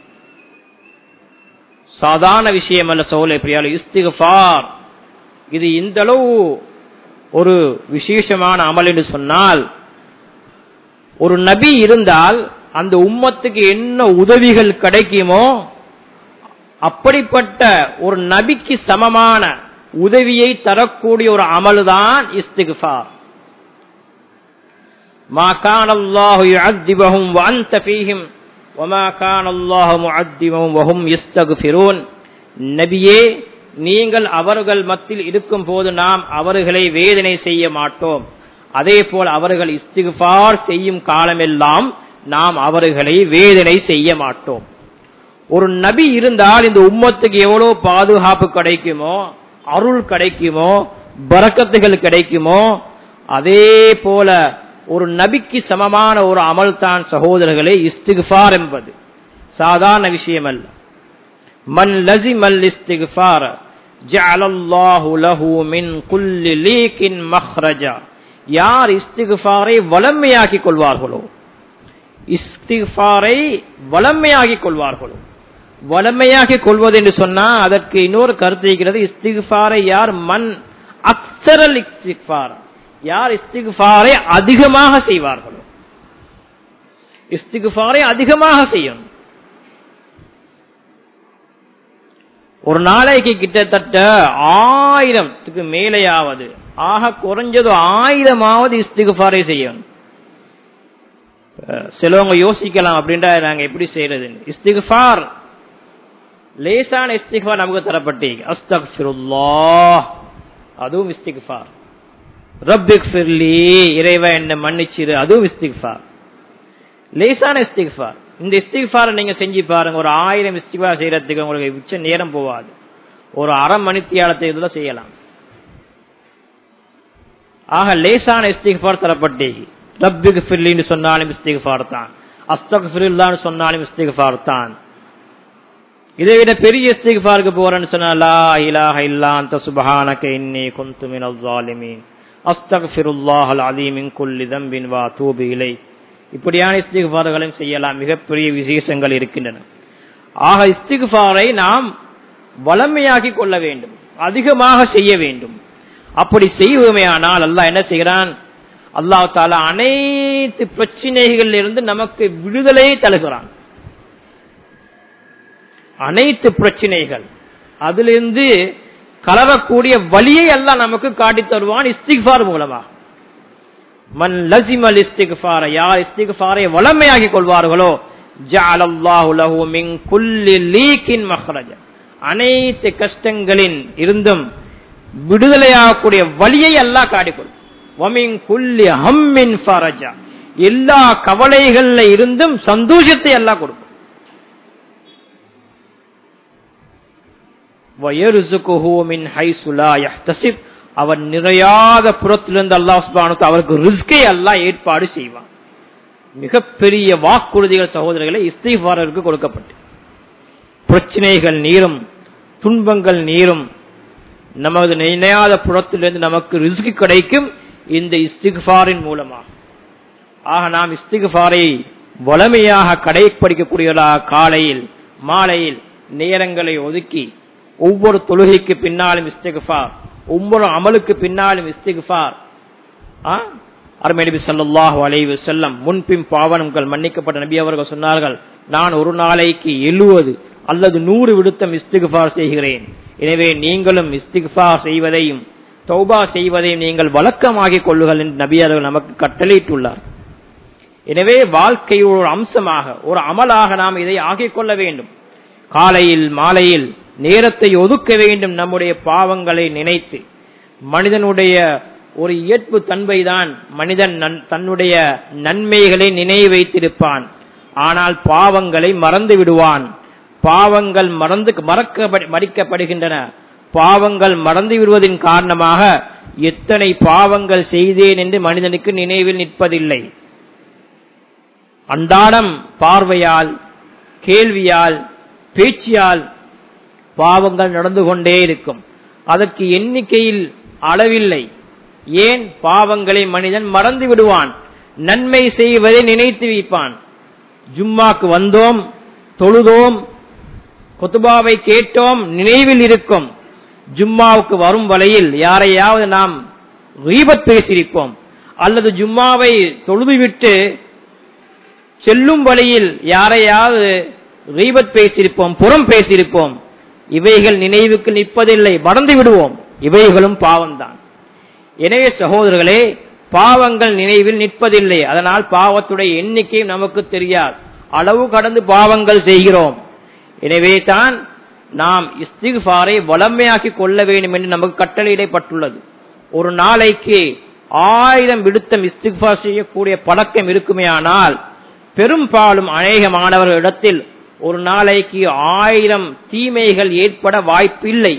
சாதாரண விஷயம் அல்ல சோலை பிரியால இஸ்திகுஃபார் இது இந்த அளவு ஒரு விசேஷமான அமல் என்று சொன்னால் ஒரு நபி இருந்தால் அந்த உம்மத்துக்கு என்ன உதவிகள் கிடைக்குமோ அப்படிப்பட்ட ஒரு நபிக்கு சமமான உதவியை தரக்கூடிய ஒரு அமல்தான் இஸ்திகுஃபார் ما كان الله يعذبهم وأنت فيهم وما كان الله معذبهم وهم يستغفرون நபியே நீங்கள் அவர்கள் மத்தியில் இருக்கும் போது நாம் அவர்களை வேதனை செய்ய மாட்டோம் அதே போல் அவர்கள் இஸ்திகுஃபார் செய்யும் காலமெல்லாம் நாம் அவர்களை வேதனை செய்ய மாட்டோம் ஒரு நபி இருந்தால் இந்த உம்மத்துக்கு எவ்வளவு பாதுகாப்பு கிடைக்குமோ அருள் கிடைக்குமோ பறக்கத்துகள் கிடைக்குமோ அதே போல ஒரு நபிக்கு சமமான ஒரு அமல் தான் சகோதரர்களே இஸ்திகுஃபார் என்பது சாதாரண விஷயம் அல்ல மன் லசிமல் இஸ்திகுஃபார் ஜஅலல்லாஹு லஹு மின் குல்லி லீக்கின் மஹ்ரஜா யார் இஸ்திகுஃபாரை வளமையாக்கிக் கொள்வார்களோ இஸ்திஃபாரை வளமையாகிக் கொள்வார்களோ வளமையாகிக் கொள்வது என்று சொன்னா அதற்கு இன்னொரு கருத்து இருக்கிறது இஸ்திஃபாரை யார் மண் அக்சரல் இஸ்திஃபார் யார் இஸ்திஃபாரை அதிகமாக செய்வார்களோ இஸ்திஃபாரை அதிகமாக செய்யணும் ஒரு நாளைக்கு கிட்டத்தட்ட ஆயிரத்துக்கு மேலேயாவது ஆக குறைஞ்சது ஆயிரமாவது இஸ்திகுஃபாரை செய்யணும் சிலவங்க யோசிக்கலாம் அப்படின்றா நாங்க எப்படி செய்யறது இஸ்திகுஃபார் லேசான இஸ்திகுஃபார் நமக்கு தரப்பட்டி அஸ்தக்ஃபிருல்லாஹ் அதுவும் இஸ்திகுஃபார் ரப்பிக் ஃபிர்லி இறைவா என்ன மன்னிச்சிரு அதுவும் இஸ்திகுஃபார் லேசான இஸ்திகுஃபார் இந்த இஸ்திஃபாரை நீங்க செஞ்சு பாருங்க ஒரு ஆயிரம் இஸ்திஃபார் செய்யறதுக்கு உங்களுக்கு உச்ச நேரம் போவாது ஒரு அரை மணித்தியாலத்தை இதுல செய்யலாம் ஆக லேசான இஸ்திஃபார் தரப்பட்டே ரப்பிக்கு ஃபிர்லின்னு சொன்னாலும் இஸ்திஃபார் தான் அஸ்தக் ஃபிரில்லான்னு சொன்னாலும் இஸ்திஃபார் தான் இதை விட பெரிய இஸ்திஃபாருக்கு போறேன்னு சொன்னா லா இலாஹ இல்லா அந்த சுபஹானக இன்னி குன்து மினல் ஸாலிமீன் அஸ்தக்ஃபிருல்லாஹல் அலீம் மின் குல்லி தம்பின் வா தூபு இலை இப்படியான இஸ்திகுபார்களையும் செய்யலாம் மிகப்பெரிய விசேஷங்கள் இருக்கின்றன ஆக இஸ்திகுபாரை நாம் வளமையாக்கி கொள்ள வேண்டும் அதிகமாக செய்ய வேண்டும் அப்படி செய்வோமே ஆனால் அல்லாஹ் என்ன செய்கிறான் அல்லாஹ் தாலா அனைத்து பிரச்சனைகளில் இருந்து நமக்கு விடுதலையை தருகிறான் அனைத்து பிரச்சனைகள் அதிலிருந்து கலரக்கூடிய வழியை எல்லாம் நமக்கு காட்டி தருவான் இஸ்திக்பார் மூலமாக மன் லசிமல் இஸ்திக்பார யார் இஸ்திக்பாரை வளமையாகி கொள்வார்களோ ஜஅலல்லாஹு லஹு மின் குல்லி லீக்கின் மஹ்ரஜ அனைத்து கஷ்டங்களின் இருந்தும் விடுதலையாகக்கூடிய வழியை எல்லாம் காட்டிக்கொள்ளும் வமின் குல்லி ஹம்மின் ஃபரஜா எல்லா கவலைகள்ல இருந்தும் சந்தோஷத்தை எல்லாம் கொடுக்கும் அவன் நிறையாத புறத்திலிருந்து அல்லாஹ் சுபானுக்கு அவருக்கு ரிஸ்கை எல்லாம் ஏற்பாடு செய்வான் மிகப்பெரிய வாக்குறுதிகள் சகோதரர்களை இஸ்திஃபாரருக்கு கொடுக்கப்பட்டு பிரச்சனைகள் நீரும் துன்பங்கள் நீரும் நமது நினையாத புறத்திலிருந்து நமக்கு ரிஸ்க் கிடைக்கும் இந்த இஸ்திஃபாரின் மூலமாக ஆக நாம் இஸ்திஃபாரை வளமையாக கடைப்பிடிக்கக்கூடியவர்களாக காலையில் மாலையில் நேரங்களை ஒதுக்கி ஒவ்வொரு தொழுகைக்கு பின்னாலும் இஸ்திகுஃபார் ஒவ்வொரு அமலுக்கு பின்னாலும் இஸ்திகுஃபார் அருமை நபி சல்லாஹு அலைவு செல்லம் முன்பின் பாவனங்கள் மன்னிக்கப்பட்ட நபி அவர்கள் சொன்னார்கள் நான் ஒரு நாளைக்கு எழுவது அல்லது நூறு விடுத்தம் இஸ்திகுஃபார் செய்கிறேன் எனவே நீங்களும் இஸ்திகுஃபார் செய்வதையும் தௌபா செய்வதையும் நீங்கள் வழக்கமாகிக் கொள்ளுங்கள் என்று நபி அவர்கள் நமக்கு கட்டளையிட்டுள்ளார் எனவே வாழ்க்கையில் ஒரு அம்சமாக ஒரு அமலாக நாம் இதை ஆகிக் கொள்ள வேண்டும் காலையில் மாலையில் நேரத்தை ஒதுக்க வேண்டும் நம்முடைய பாவங்களை நினைத்து மனிதனுடைய ஒரு இயற்பு தன்மைதான் மனிதன் தன்னுடைய நன்மைகளை நினைவு வைத்திருப்பான் ஆனால் பாவங்களை மறந்து விடுவான் பாவங்கள் மறந்து மறக்க மடிக்கப்படுகின்றன பாவங்கள் மறந்து விடுவதன் காரணமாக எத்தனை பாவங்கள் செய்தேன் என்று மனிதனுக்கு நினைவில் நிற்பதில்லை அன்றாடம் பார்வையால் கேள்வியால் பேச்சியால் பாவங்கள் நடந்து கொண்டே இருக்கும் அதற்கு எண்ணிக்கையில் அளவில்லை ஏன் பாவங்களை மனிதன் மறந்து விடுவான் நன்மை செய்வதை நினைத்து வைப்பான் ஜும்மாக்கு வந்தோம் தொழுதோம் கொத்துபாவை கேட்டோம் நினைவில் இருக்கும் ஜும்மாவுக்கு வரும் வரையில் யாரையாவது நாம் ரீபத் பேசியிருப்போம் அல்லது ஜும்மாவை தொழுதுவிட்டு செல்லும் வழியில் யாரையாவது ரீபத் பேசியிருப்போம் புறம் பேசியிருப்போம் இவைகள் நினைவுக்கு நிற்பதில்லை மறந்து விடுவோம் இவைகளும் பாவம்தான் எனவே சகோதரர்களே பாவங்கள் நினைவில் நிற்பதில்லை அதனால் பாவத்துடைய எண்ணிக்கை நமக்கு தெரியாது அளவு கடந்து பாவங்கள் செய்கிறோம் எனவே தான் நாம் இஸ்திஃபாரை வளமையாக்கி கொள்ள வேண்டும் என்று நமக்கு கட்டளையிடப்பட்டுள்ளது ஒரு நாளைக்கு ஆயிரம் விடுத்தம் இஸ்திஃபார் செய்யக்கூடிய பழக்கம் இருக்குமே ஆனால் பெரும்பாலும் அநேக மாணவர்களிடத்தில் ஒரு நாளைக்கு ஆயிரம் தீமைகள் ஏற்பட வாய்ப்பில்லை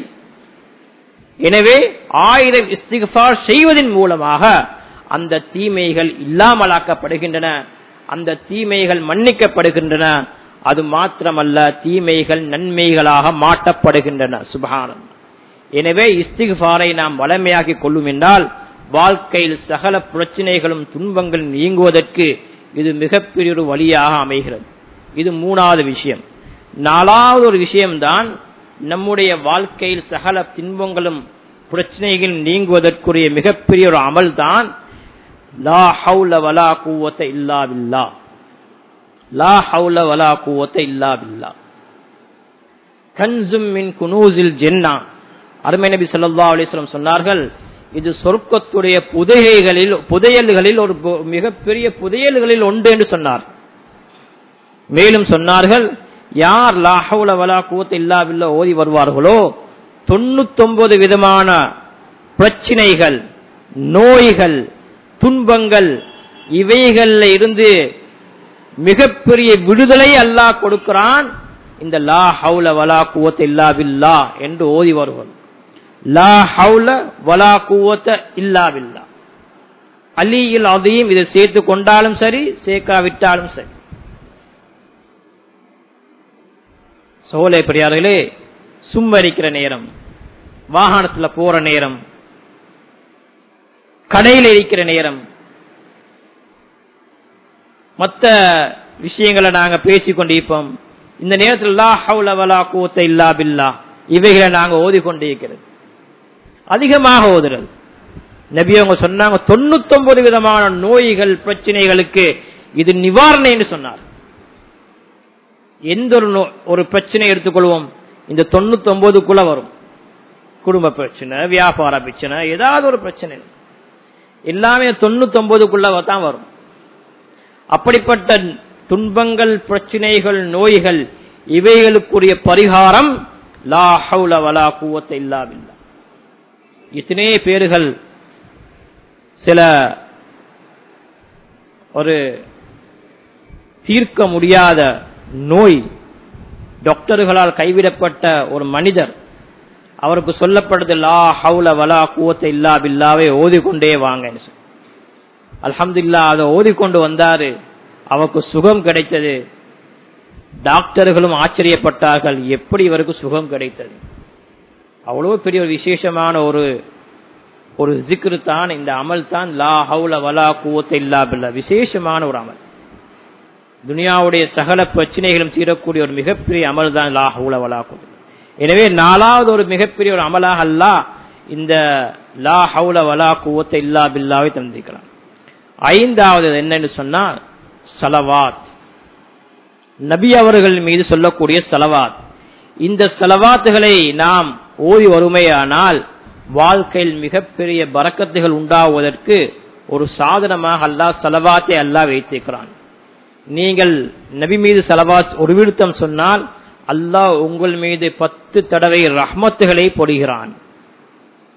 எனவே ஆயிரம் இஸ்திஃபார் செய்வதன் மூலமாக அந்த தீமைகள் இல்லாமலாக்கப்படுகின்றன அந்த தீமைகள் மன்னிக்கப்படுகின்றன அது மாத்திரமல்ல தீமைகள் நன்மைகளாக மாற்றப்படுகின்றன சுபகானம் எனவே இஸ்திஃபாரை நாம் வளமையாக்கிக் கொள்ளும் என்றால் வாழ்க்கையில் சகல பிரச்சனைகளும் துன்பங்கள் நீங்குவதற்கு இது மிகப்பெரிய ஒரு வழியாக அமைகிறது இது மூணாவது விஷயம் நாலாவது ஒரு விஷயம்தான் நம்முடைய வாழ்க்கையில் சகல துன்பங்களும் பிரச்சனைகள் நீங்குவதற்குரிய மிகப்பெரிய ஒரு அமல் தான் லா ஹவுல வலா கூவத்த இல்லா பில்லா லா ஹவுல வலா கூவத்த இல்லா பில்லா கன்சும் மின் குனூசில் ஜென்னா அருமை நபி சொல்லா அலிஸ்லம் சொன்னார்கள் இது சொர்க்கத்துடைய புதைகைகளில் புதையல்களில் ஒரு மிகப்பெரிய புதையல்களில் ஒன்று என்று சொன்னார் மேலும் சொன்னார்கள் யார் லாஹவுல வலா கூத்த இல்லாவில்ல ஓதி வருவார்களோ தொண்ணூத்தொன்பது விதமான பிரச்சினைகள் நோய்கள் துன்பங்கள் இவைகள்ல இருந்து மிகப்பெரிய விடுதலை அல்லாஹ் கொடுக்கிறான் இந்த லா ஹவுல வலா கூவத்த இல்லா பில்லா என்று ஓதி வருவது லா ஹவுல வலா கூவத்த இல்லா பில்லா அலியில் அதையும் இதை சேர்த்து கொண்டாலும் சரி சேர்க்காவிட்டாலும் சரி சோலை பெரியார்களே சும்மரிக்கிற நேரம் வாகனத்துல போற நேரம் கடையில் இருக்கிற நேரம் மற்ற விஷயங்களை நாங்க பேசிக்கொண்டிருப்போம் இந்த நேரத்தில் லா ஹவுல வலா கூத்த இல்லா பில்லா இவைகளை நாங்க ஓதிக்கொண்டிருக்கிறது அதிகமாக ஓதுறது நபி அவங்க சொன்னாங்க தொண்ணூத்தொன்பது விதமான நோய்கள் பிரச்சனைகளுக்கு இது நிவாரணம் என்று சொன்னார் எந்த ஒரு ஒரு பிரச்சனை எடுத்துக்கொள்வோம் இந்த தொண்ணூத்தி ஒன்பதுக்குள்ள வரும் குடும்ப பிரச்சனை வியாபார பிரச்சனை ஏதாவது ஒரு பிரச்சனை எல்லாமே தொண்ணூத்தி ஒன்பதுக்குள்ள தான் வரும் அப்படிப்பட்ட துன்பங்கள் பிரச்சனைகள் நோய்கள் இவைகளுக்குரிய பரிகாரம் லா ஹவுல வலா கூவத்தை இல்லாவில்லை இத்தனை பேர்கள் சில ஒரு தீர்க்க முடியாத நோய் டாக்டர்களால் கைவிடப்பட்ட ஒரு மனிதர் அவருக்கு சொல்லப்படுது லா ஹவுல வலா கூவத்தை இல்லா பில்லாவே ஓதிக்கொண்டே வாங்க அல்ஹம்துல்லா அதை ஓதிக்கொண்டு வந்தாரு அவருக்கு சுகம் கிடைத்தது டாக்டர்களும் ஆச்சரியப்பட்டார்கள் எப்படி இவருக்கு சுகம் கிடைத்தது அவ்வளவு பெரிய ஒரு விசேஷமான ஒரு ஒரு ஜிக்ரு தான் இந்த அமல் தான் லா ஹவுல வலா கூவத்தை இல்லா பில்லா விசேஷமான ஒரு அமல் துனியாவுடைய சகல பிரச்சனைகளும் தீரக்கூடிய ஒரு மிகப்பெரிய அமல் தான் லா ஹவுல வலா கூவத்தை எனவே நாலாவது ஒரு மிகப்பெரிய ஒரு அமலாக அல்ல இந்த லா ஹவுல வலா கூவத்தை இல்லா பில்லாவை தந்திருக்கிறான் ஐந்தாவது என்னன்னு சொன்னா சலவாத் நபி அவர்கள் மீது சொல்லக்கூடிய சலவாத் இந்த செலவாத்துகளை நாம் ஓதி வருமையானால் வாழ்க்கையில் மிகப்பெரிய பறக்கத்துகள் உண்டாவதற்கு ஒரு சாதனமாக அல்லாஹ் செலவாத்தை அல்லாஹ் வைத்திருக்கிறான் நீங்கள் நபி மீது செலவாத் ஒரு விழுத்தம் சொன்னால் அல்லாஹ் உங்கள் மீது பத்து தடவை ரஹ்மத்துகளை பொடுகிறான்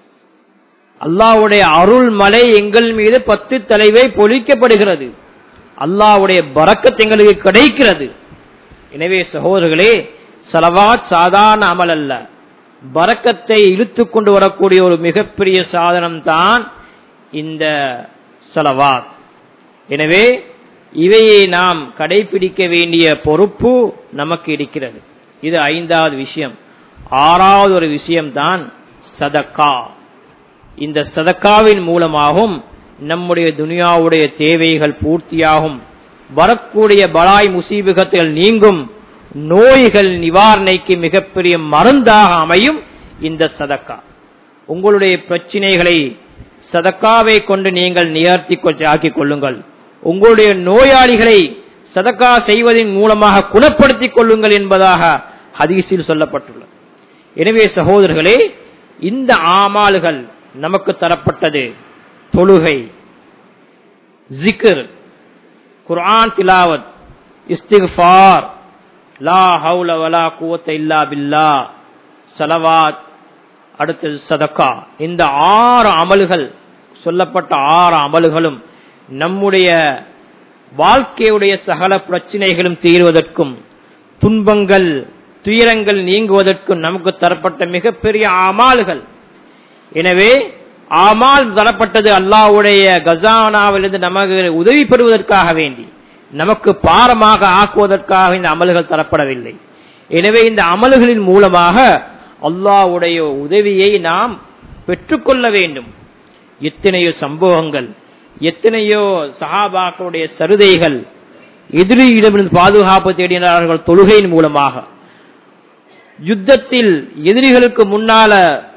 அல்லாவுடைய அருள் மலை எங்கள் மீது பத்து தலைவை பொழிக்கப்படுகிறது அல்லாவுடைய பறக்கத் எங்களுக்கு கிடைக்கிறது எனவே சகோதரர்களே சலவாத் சாதாரண அமல் அல்ல பறக்கத்தை இழுத்து கொண்டு வரக்கூடிய ஒரு மிகப்பெரிய சாதனம் தான் இந்த சலவாத் எனவே இவையை நாம் கடைபிடிக்க வேண்டிய பொறுப்பு நமக்கு இருக்கிறது இது ஐந்தாவது விஷயம் ஆறாவது ஒரு விஷயம்தான் சதக்கா இந்த சதக்காவின் மூலமாகவும் நம்முடைய துனியாவுடைய தேவைகள் பூர்த்தியாகும் வரக்கூடிய பலாய் முசீபகத்தில் நீங்கும் நோய்கள் நிவாரணைக்கு மிகப்பெரிய மருந்தாக அமையும் இந்த சதக்கா உங்களுடைய பிரச்சனைகளை சதக்காவை கொண்டு நீங்கள் நியர்த்தி ஆக்கிக் கொள்ளுங்கள் உங்களுடைய நோயாளிகளை சதக்கா செய்வதன் மூலமாக குணப்படுத்திக் கொள்ளுங்கள் என்பதாக ஹதீஸில் சொல்லப்பட்டுள்ளது எனவே சகோதரர்களே இந்த ஆமால்கள் நமக்கு தரப்பட்டது தொழுகை ஜிக்ர் குர்ஆன் திலாவத் இஸ்திஃபார் லா ஹவுல வலா குவத்த இல்லா பில்லா சலவாத் அடுத்தது சதக்கா இந்த ஆறு அமல்கள் சொல்லப்பட்ட ஆறு அமல்களும் நம்முடைய வாழ்க்கையுடைய சகல பிரச்சனைகளும் தீர்வதற்கும் துன்பங்கள் துயரங்கள் நீங்குவதற்கும் நமக்கு தரப்பட்ட மிகப்பெரிய அமால்கள் எனவே ஆமால் தரப்பட்டது அல்லாவுடைய கசானாவிலிருந்து நமக்கு உதவி பெறுவதற்காக வேண்டி நமக்கு பாரமாக ஆக்குவதற்காக இந்த அமல்கள் தரப்படவில்லை எனவே இந்த அமல்களின் மூலமாக அல்லாவுடைய உதவியை நாம் பெற்றுக்கொள்ள வேண்டும் எத்தனையோ சம்பவங்கள் எத்தனையோ சஹாபாக்களுடைய சருதைகள் எதிரியிடமிருந்து பாதுகாப்பு தேடினார்கள் தொழுகையின் மூலமாக யுத்தத்தில் எதிரிகளுக்கு முன்னால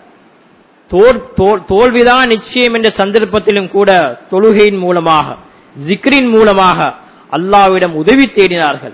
தோல்விதான் நிச்சயம் என்ற சந்தர்ப்பத்திலும் கூட தொழுகையின் மூலமாக ஜிக்ரின் மூலமாக அல்லாவிடம் உதவி தேடினார்கள்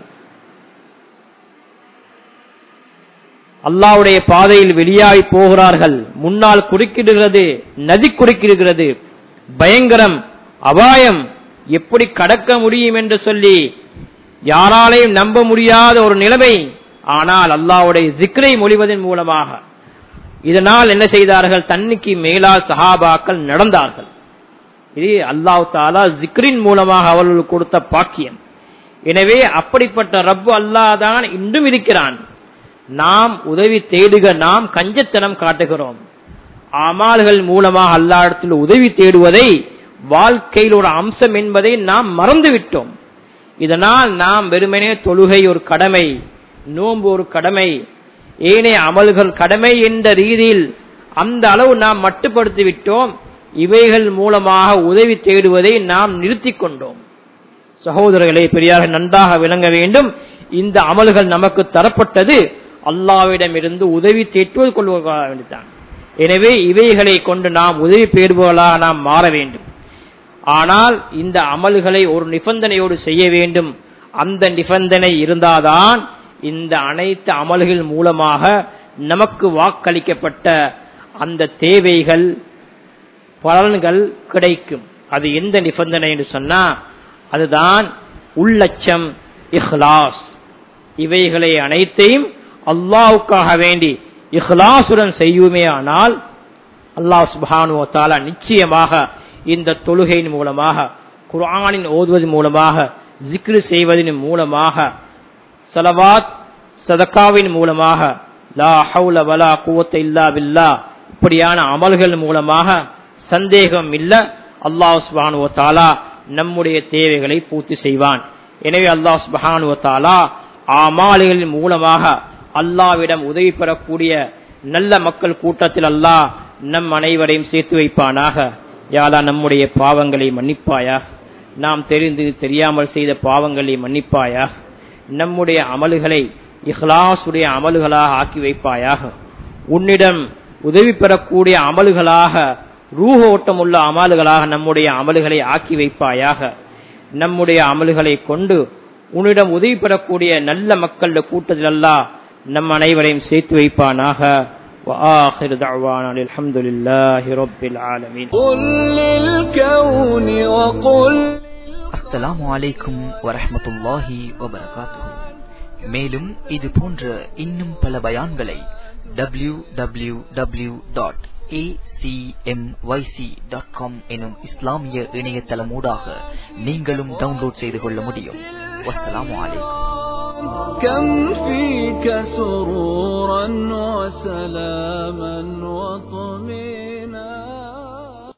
அல்லாவுடைய பாதையில் வெளியாகி போகிறார்கள் முன்னால் குறுக்கிடுகிறது நதி குறுக்கிடுகிறது பயங்கரம் அபாயம் எப்படி கடக்க முடியும் என்று சொல்லி யாராலையும் நம்ப முடியாத ஒரு நிலைமை ஆனால் அல்லாவுடைய ஜிக்ரை மொழிவதன் மூலமாக இதனால் என்ன செய்தார்கள் தன்னைக்கு மேலால் சஹாபாக்கள் நடந்தார்கள் இது அல்லாஹ் தாலா ஜிக்ரின் மூலமாக அவர்களுக்கு கொடுத்த பாக்கியம் எனவே அப்படிப்பட்ட ரப்பு அல்லாஹ் தான் இன்றும் இருக்கிறான் நாம் உதவி தேடுக நாம் கஞ்சத்தனம் காட்டுகிறோம் அமால்கள் மூலமாக அல்லாடத்தில் உதவி தேடுவதை வாழ்க்கையில் ஒரு அம்சம் என்பதை நாம் மறந்துவிட்டோம் இதனால் நாம் வெறுமனே தொழுகை ஒரு கடமை நோன்பு ஒரு கடமை ஏனைய அமல்கள் கடமை என்ற ரீதியில் அந்த அளவு நாம் மட்டுப்படுத்தி விட்டோம் இவைகள் மூலமாக உதவி தேடுவதை நாம் நிறுத்தி கொண்டோம் சகோதரர்களே பெரியார்கள் நன்றாக விளங்க வேண்டும் இந்த அமல்கள் நமக்கு தரப்பட்டது அல்லாவிடமிருந்து உதவி தேற்றுவது கொள்வதற்காக வேண்டித்தான் எனவே இவைகளை கொண்டு நாம் உதவி பெறுபவர்களாக நாம் மாற வேண்டும் ஆனால் இந்த அமல்களை ஒரு நிபந்தனையோடு செய்ய வேண்டும் அந்த நிபந்தனை இருந்தாதான் இந்த அனைத்து அமல்கள் மூலமாக நமக்கு வாக்களிக்கப்பட்ட அந்த தேவைகள் பலன்கள் கிடைக்கும் அது எந்த நிபந்தனை என்று சொன்னா அதுதான் உள்ளச்சம் இஹ்லாஸ் இவைகளை அனைத்தையும் அல்லாவுக்காக வேண்டி இஹ்லாசுடன் செய்யுமே ஆனால் அல்லாஹ் சுபானுவ தாலா நிச்சயமாக இந்த தொழுகையின் மூலமாக குர்ஆனின் ஓதுவதன் மூலமாக ஜிக்ரு செய்வதன் மூலமாக சலவாத் சதக்காவின் மூலமாக லா ஹவுல வலா குவத்த இல்லா பில்லா இப்படியான அமல்கள் மூலமாக சந்தேகம் இல்ல அல்லாஹ் சுபானுவ தாலா நம்முடைய தேவைகளை பூர்த்தி செய்வான் எனவே அல்லாஹ் சுபஹானுவ தாலா ஆமாலிகளின் மூலமாக அல்லாவிடம் உதவி பெறக்கூடிய நல்ல மக்கள் கூட்டத்தில் அல்லாஹ் நம் அனைவரையும் சேர்த்து வைப்பானாக யாரா நம்முடைய பாவங்களை மன்னிப்பாயா நாம் தெரிந்து தெரியாமல் செய்த பாவங்களை மன்னிப்பாயா நம்முடைய அமல்களை இஹ்லாசுடைய அமல்களாக ஆக்கி வைப்பாயாக உன்னிடம் உதவி பெறக்கூடிய அமல்களாக ரூஹ ஓட்டமுள்ள அமல்களாக நம்முடைய அமல்களை ஆக்கி வைப்பாயாக நம்முடைய அமல்களை கொண்டு உன்னிடம் உதவி பெறக்கூடிய நல்ல மக்கள் கூட்டத்தில் அல்லாஹ் நம் அனைவரையும் சேர்த்து வைப்பானாக وآخر دعوانا الحمد لله رب العالمين قل للكون وقل அஸ்ஸலாமு அலைக்கும் வரஹ்மத்துல்லாஹி வபரகாத்துஹு மேலும் இது போன்ற இன்னும் பல பயான்களை www.acmyc.com டாட் காம் எனும் இஸ்லாமிய இணையதளமூடாக நீங்களும் டவுன்லோட் செய்து கொள்ள முடியும் வஸ்ஸலாமு அலைக்கும் كم فيك سرورا وسلاما وطمئنا